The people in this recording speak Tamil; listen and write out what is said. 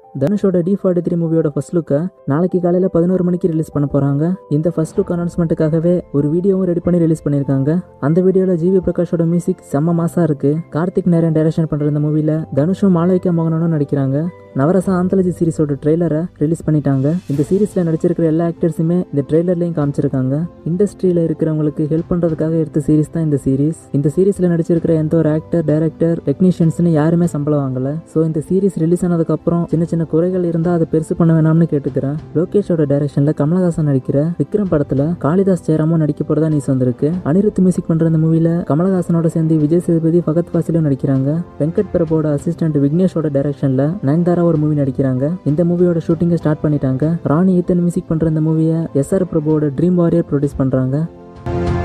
தனுஷோட டி ஃபார்ட்டி த்ரீ மூவியோட ஃபர்ஸ்ட் லுக்கை நாளைக்கு காலையில் பதினோரு மணிக்கு ரிலீஸ் பண்ண போகிறாங்க இந்த ஃபர்ஸ்ட் லுக் அனௌன்ஸ்மெண்ட்டுக்காகவே ஒரு வீடியோவும் ரெடி பண்ணி ரிலீஸ் பண்ணியிருக்காங்க அந்த வீடியோவில் ஜிவி பிரகாஷோட மியூசிக் செம்ம மாசா இருக்கு கார்த்திக் நேரன் டைரக்ஷன் பண்ணுற இந்த மூவியில் தனுஷும் மாளவிகா மோகனும் நடிக்கிறாங்க நவரசா ஆந்தாலஜி சீரிஸோட ட்ரெய்லரை ரிலீஸ் பண்ணிட்டாங்க இந்த சீரிஸில் நடிச்சிருக்கிற எல்லா ஆக்டர்ஸுமே இந்த ட்ரெய்லர்லையும் காமிச்சிருக்காங்க இண்டஸ்ட்ரியில் இருக்கிறவங்களுக்கு ஹெல்ப் பண்ணுறதுக்காக எடுத்த சீரிஸ் தான் இந்த சீரிஸ் இந்த சீரிஸில் நடிச்சிருக்கிற எந்த ஒரு ஆக்டர் டைரக்டர் டெக்னீஷியன்ஸ்னு யாருமே சம்பளம் வாங்கல ஸோ இந்த சீரிஸ் ரிலீஸ் ஆனதுக்கப்புறம் சின்ன சின்ன குறைகள் இருந்தால் அதை பெருசு பண்ண வேணாம்னு கேட்டுக்கிறேன் லோகேஷோட டைரக்ஷனில் கமலஹாசன் நடிக்கிற விக்ரம் படத்தில் காளிதாஸ் ஜெயராமும் நடிக்க போகிறதா நியூஸ் வந்திருக்கு அனிருத் மியூசிக் பண்ணுற இந்த மூவியில் கமலஹாசனோட சேர்ந்து விஜய் சேதுபதி ஃபகத் ஃபாசிலும் நடிக்கிறாங்க வெங்கட் பிரபுவோட அசிஸ்டன்ட் விக்னேஷோட டைரக்ஷனில் நயன்தாரா ஒரு மூவி நடிக்கிறாங்க இந்த மூவியோட ஷூட்டிங்கை ஸ்டார்ட் பண்ணிட்டாங்க ராணி ஈத்தன் மியூசிக் பண்ணுற இந்த மூவியை எஸ்ஆர் பிரபுவோட ட்ரீம் வாரியர் ப்ரொடியூஸ் பண்ணுறாங்க